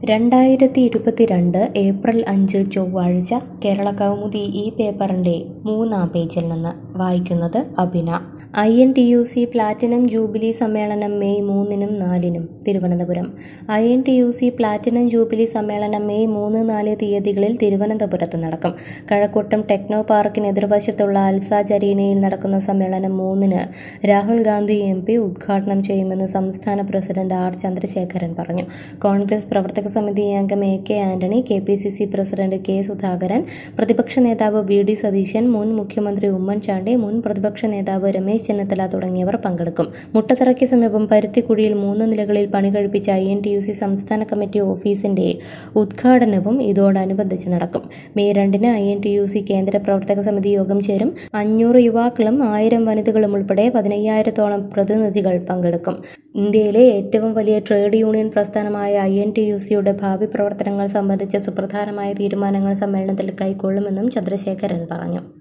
രണ്ടായിരത്തി ഇരുപത്തിരണ്ട് ഏപ്രിൽ അഞ്ച് ചൊവ്വാഴ്ച കേരള കൗമുദി ഈ പേപ്പറിൻ്റെ മൂന്നാം പേജിൽ നിന്ന് വായിക്കുന്നത് Abhina I N T U C platinum jubilee സമ്മേളനം മെയ് മൂന്നിനും നാലിനും Thiruvananthapuram I N T U C platinum jubilee സമ്മേളനം മെയ് മൂന്ന് നാല് തീയതികളിൽ തിരുവനന്തപുരത്ത് നടക്കും കഴക്കൂട്ടം ടെക്നോ പാർക്കിന് എതിർവശത്തുള്ള അൽസാജ് അരീനയിൽ നടക്കുന്ന സമ്മേളനം മൂന്നിന് രാഹുൽ ഗാന്ധി എം പി ഉദ്ഘാടനം ചെയ്യുമെന്ന് സംസ്ഥാന പ്രസിഡന്റ് ആർ ചന്ദ്രശേഖരൻ പറഞ്ഞു കോൺഗ്രസ് പ്രവർത്തക സമിതി അംഗം A K Antony K P C C president K Sudhakaran പ്രതിപക്ഷ നേതാവ് വി ഡി സതീശൻ മുൻ മുഖ്യമന്ത്രി ഉമ്മൻചാണ്ടി മുൻ പ്രതിപക്ഷ നേതാവ് രമേശ് ചെന്നിത്തല തുടങ്ങിയവർ പങ്കെടുക്കും മുട്ടത്തറയ്ക്ക് സമീപം പരുത്തിക്കുഴിയിൽ മൂന്ന് നിലകളിൽ പണി കഴിപ്പിച്ച I N T U C സംസ്ഥാന കമ്മിറ്റി ഓഫീസിന്റെ ഉദ്ഘാടനവും ഇതോടനുബന്ധിച്ച് നടക്കും മെയ് രണ്ടിന് I N T U C കേന്ദ്ര പ്രവർത്തക സമിതി യോഗം ചേരും അഞ്ഞൂറ് യുവാക്കളും ആയിരം വനിതകളും ഉൾപ്പെടെ പതിനയ്യായിരത്തോളം പ്രതിനിധികൾ പങ്കെടുക്കും ഇന്ത്യയിലെ ഏറ്റവും വലിയ ട്രേഡ് യൂണിയൻ പ്രസ്ഥാനമായ ഐ എൻ ടി യു സിയുടെ ഭാവി പ്രവർത്തനങ്ങൾ സംബന്ധിച്ച സുപ്രധാനമായ തീരുമാനങ്ങൾ സമ്മേളനത്തിൽ കൈക്കൊള്ളുമെന്നും ചന്ദ്രശേഖരൻ പറഞ്ഞു